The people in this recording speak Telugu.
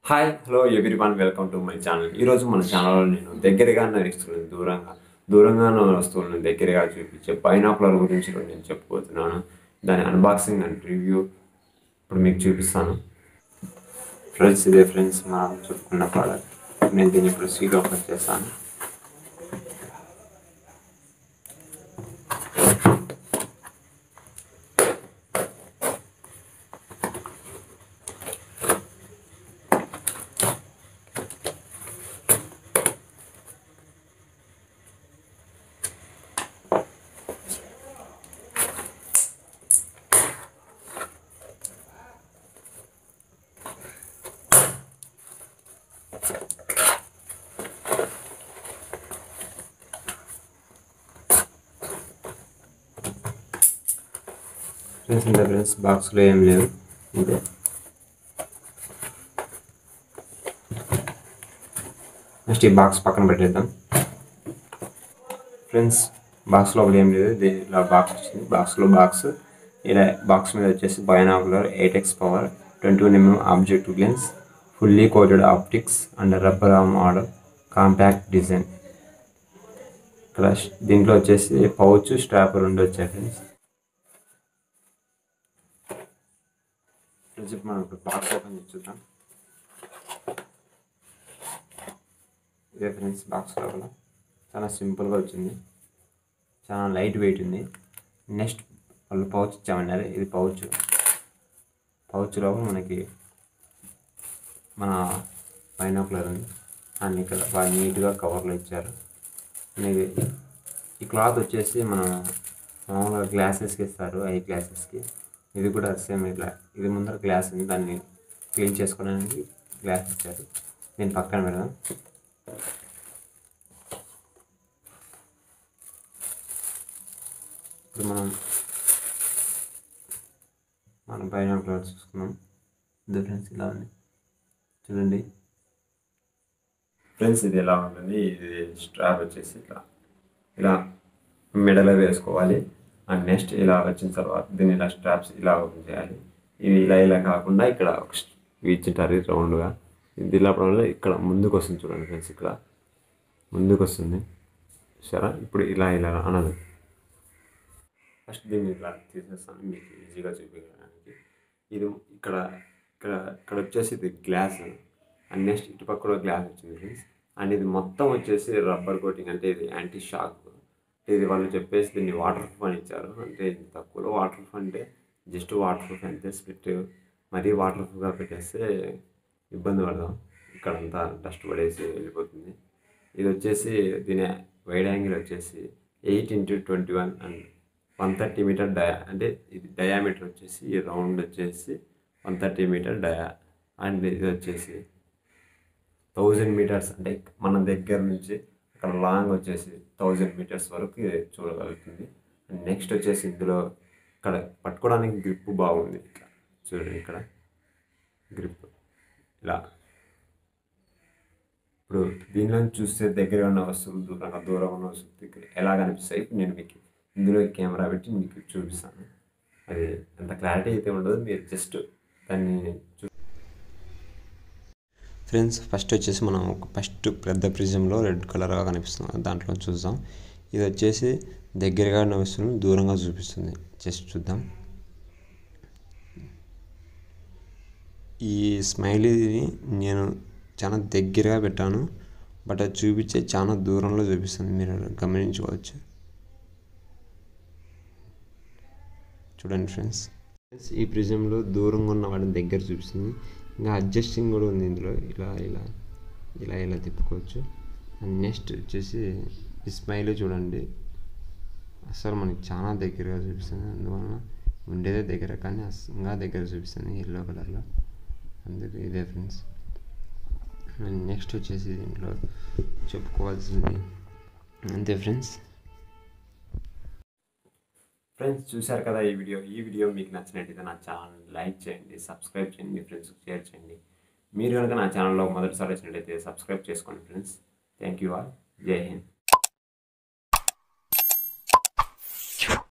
hi hello everyone welcome to my channel ఈరోజు మన ఛానల్లో నేను దగ్గరగా ఉన్న వస్తువులను దూరంగా దూరంగా ఉన్న వస్తువులను దగ్గరగా చూపించే పైనాకులర్ గురించి ఈరోజు నేను చెప్పుకోతున్నాను దాని అన్బాక్సింగ్ అండ్ రివ్యూ ఇప్పుడు మీకు చూపిస్తాను ఫ్రెండ్స్ ఇదే ఫ్రెండ్స్ మనం చెప్పుకున్న ప్రోడక్ట్ నేను దీన్ని ఇప్పుడు సీల్ ఓపెన్ చేస్తాను ఫ్రెండ్స్ ఇంత ఫ్రెండ్స్ బాక్స్లో ఏం లేదు ఇదే నెక్స్ట్ ఈ బాక్స్ పక్కన పెట్టేద్దాం ఫ్రెండ్స్ బాక్స్ లోపల ఏం లేదు ఇది ఇలా బాక్స్ వచ్చింది బాక్స్లో బాక్స్ ఇలా బాక్స్ మీద వచ్చేసి binocular eight X power twenty one MM objective lens fully coated optics and rubber arm model compact design ఇక్కడ దీంట్లో వచ్చేసి పౌచ్ స్ట్రాప్ రెండు వచ్చాయి ఫ్రెండ్స్ ఫ్రెండ్స్ ఇప్పుడు మనం ఇప్పుడు బాక్స్ ఓపెన్ చేసి చూద్దాం ఇదే ఫ్రెండ్స్ బాక్స్ లోపల చాలా సింపుల్గా వచ్చింది చాలా లైట్ వెయిట్ ఉంది నెక్స్ట్ వాళ్ళు పౌచ్ ఇచ్చామన్నారు ఇది పౌచ్ పౌచ్ లోపల మనకి మన పైనాకులర్ ఉంది అన్ని ఇక్కడ బాగా నీట్గా కవర్లో ఇచ్చారు ఇది ఈ క్లాత్ వచ్చేసి మనం మామూలుగా గ్లాసెస్కి ఇస్తారు ఐ గ్లాసెస్కి ఇది కూడా సేమ్ ఇట్లా ఇది ముందర గ్లాస్ ఉంది దాన్ని క్లీన్ చేసుకోవడానికి గ్లాస్ ఇచ్చారు దీన్ని పక్కన పెడదాం ఇప్పుడు మనం మన పైన క్లాత్ చూసుకున్నాం ఇది ఫ్రెండ్స్ ఇలా ఉంది చూడండి ఫ్రెండ్స్ ఇది ఎలా ఉంటుంది ఇది స్ట్రాప్ వచ్చేసి ఇట్లా ఇలా మెడలో వేసుకోవాలి అండ్ నెక్స్ట్ ఇలా వచ్చిన తర్వాత దీన్ని ఇలా స్ట్రాప్స్ ఇలా ఓపెన్ చేయాలి ఇవి ఇలా ఇలా కాకుండా ఇక్కడ ఒక ఇవి ఇచ్చింటారు రౌండ్గా ఇది ఇలా వల్ల ఇక్కడ ముందుకు వస్తుంది చూడండి ఫ్రెండ్స్ ఇక్కడ ముందుకు వస్తుంది సరే ఇప్పుడు ఇలా ఇలా అనదు ఫస్ట్ దీన్ని ఇలా తీసేస్తాను మీకు ఈజీగా చూపించడానికి ఇది ఇక్కడ ఇక్కడ ఇక్కడ వచ్చేసి ఇది గ్లాస్ అండ్ నెక్స్ట్ ఇటుపక్క కూడా గ్లాస్ వచ్చింది ఫ్రెండ్స్ అండ్ ఇది మొత్తం వచ్చేసి రబ్బర్ కోటింగ్ అంటే ఇది యాంటీ షాక్ ఇది వాళ్ళు చెప్పేసి దీన్ని వాటర్ ప్రూఫ్ అని ఇచ్చారు అంటే ఇది తక్కువలో వాటర్ ప్రూఫ్ అంటే జస్ట్ వాటర్ ప్రూఫ్ అంతే స్ప్లిట్ మరీ వాటర్ ప్రూఫ్గా పెట్టేస్తే ఇబ్బంది పడదాం ఇక్కడంతా డస్ట్ పడేసి వెళ్ళిపోతుంది ఇది వచ్చేసి దీని వైడ్ యాంగిల్ వచ్చేసి eight into twenty one and one thirty metre dia అంటే ఇది డయామీటర్ వచ్చేసి ఈ రౌండ్ వచ్చేసి one thirty metre dia and ఇది వచ్చేసి థౌజండ్ మీటర్స్ అంటే మన దగ్గర నుంచి అక్కడ లాంగ్ వచ్చేసి థౌజండ్ మీటర్స్ వరకు ఇది చూడగలుగుతుంది అండ్ నెక్స్ట్ వచ్చేసి ఇందులో ఇక్కడ పట్టుకోవడానికి గ్రిప్ బాగుంది ఇక్కడ చూడండి ఇక్కడ గ్రిప్ ఇలా ఇప్పుడు దీనిలో చూస్తే దగ్గర ఉన్న వస్తువులు దూరంగా దూరం ఉన్న వస్తువులు దగ్గర ఎలా కనిపిస్తాయి ఇప్పుడు నేను మీకు ఇందులో కెమెరా పెట్టి మీకు చూపిస్తాను అది అంత క్లారిటీ అయితే ఉండదు మీరు జస్ట్ దాన్ని చూ ఫ్రెండ్స్ ఫస్ట్ వచ్చేసి మనం ఒక ఫస్ట్ పెద్ద ప్రిజంలో రెడ్ కలర్గా కనిపిస్తుంది దాంట్లో చూద్దాం ఇది వచ్చేసి దగ్గరగా ఉన్న వస్తువులను దూరంగా చూపిస్తుంది జస్ట్ చూద్దాం ఈ స్మైలీని నేను చాలా దగ్గరగా పెట్టాను బట్ అది చూపించే చాలా దూరంలో చూపిస్తుంది మీరు గమనించుకోవచ్చు చూడండి ఫ్రెండ్స్ ఈ ప్రిజంలో దూరంగా ఉన్న వాడిని దగ్గర చూపిస్తుంది ఇంకా అడ్జస్టింగ్ కూడా ఉంది ఇందులో ఇలా ఇలా ఇలా ఇలా తిప్పుకోవచ్చు అండ్ నెక్స్ట్ వచ్చేసి ఈ స్మైల్ చూడండి అసలు మనకి చాలా దగ్గరగా చూపిస్తుంది అందువలన ఉండేదే దగ్గర కానీ ఇంకా దగ్గర చూపిస్తుంది ఎల్లో కలర్లో అందుకు ఇదే ఫ్రెండ్స్ అండ్ నెక్స్ట్ వచ్చేసి దీంట్లో చెప్పుకోవాల్సింది అంతే ఫ్రెండ్స్ ఫ్రెండ్స్ చూశారు కదా ఈ వీడియో ఈ వీడియో మీకు నచ్చినట్టయితే నా ఛానల్ లైక్ చేయండి సబ్స్క్రైబ్ చేయండి మీ ఫ్రెండ్స్కి షేర్ చేయండి మీరు కనుక నా ఛానల్లో మొదటిసారి వచ్చినట్టయితే సబ్స్క్రైబ్ చేసుకోండి ఫ్రెండ్స్ థ్యాంక్ యూ ఆల్ జై హింద్